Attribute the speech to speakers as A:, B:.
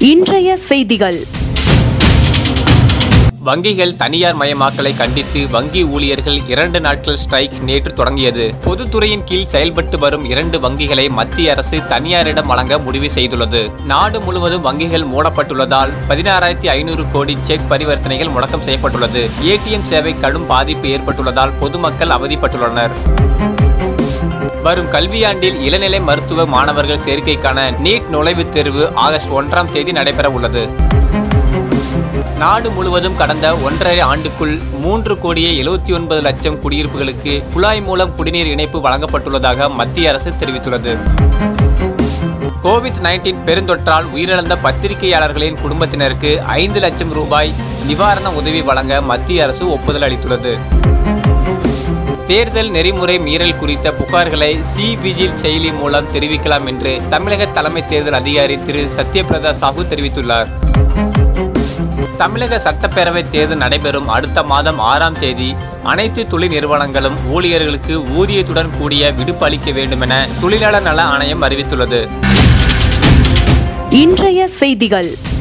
A: இன்றைய செய்திகள்
B: வங்கிகள் தனியார் மயமாக்கலை கண்டித்து வங்கி ஊழியர்கள் இரண்டு நாட்கள் ஸ்ட்ரைக் நேற்று தொடங்கியது பொதுத்துறையின் கீழ் செயல்பட்டு வரும் இரண்டு வங்கிகளை மத்திய அரசு தனியாரிடம் வழங்க முடிவு செய்துள்ளது நாடு முழுவதும் வங்கிகள் மூடப்பட்டுள்ளதால் பதினாறாயிரத்தி ஐநூறு கோடி செக் பரிவர்த்தனைகள் முடக்கம் செய்யப்பட்டுள்ளது ஏடிஎம் சேவை கடும் பாதிப்பு ஏற்பட்டுள்ளதால் பொதுமக்கள் அவதிப்பட்டுள்ளனர் வரும் கல்வியாண்டில் இளநிலை மருத்துவ மாணவர்கள் சேர்க்கைக்கான நீட் நுழைவுத் தேர்வு ஆகஸ்ட் ஒன்றாம் தேதி நடைபெற உள்ளது நாடு முழுவதும் கடந்த ஒன்றரை ஆண்டுக்குள் மூன்று கோடியே எழுபத்தி ஒன்பது லட்சம் குடியிருப்புகளுக்கு குழாய் மூலம் குடிநீர் இணைப்பு வழங்கப்பட்டுள்ளதாக மத்திய அரசு தெரிவித்துள்ளது கோவிட் நைன்டீன் பெருந்தொற்றால் உயிரிழந்த பத்திரிகையாளர்களின் குடும்பத்தினருக்கு ஐந்து லட்சம் ரூபாய் நிவாரண உதவி வழங்க மத்திய அரசு ஒப்புதல் அளித்துள்ளது தேர்தல் நெறிமுறை மீறல் குறித்த புகார்களை சி விஜில் செயலி மூலம் தெரிவிக்கலாம் என்று தமிழக தலைமை தேர்தல் அதிகாரி திரு சத்யபிரதா சாஹூ தெரிவித்துள்ளார் தமிழக சட்டப்பேரவை தேர்தல் நடைபெறும் அடுத்த மாதம் ஆறாம் தேதி அனைத்து தொழில் நிறுவனங்களும் ஊழியர்களுக்கு ஊதியத்துடன் கூடிய விடுப்பு அளிக்க வேண்டுமென தொழிலாளர் நல ஆணையம் அறிவித்துள்ளது
A: இன்றைய செய்திகள்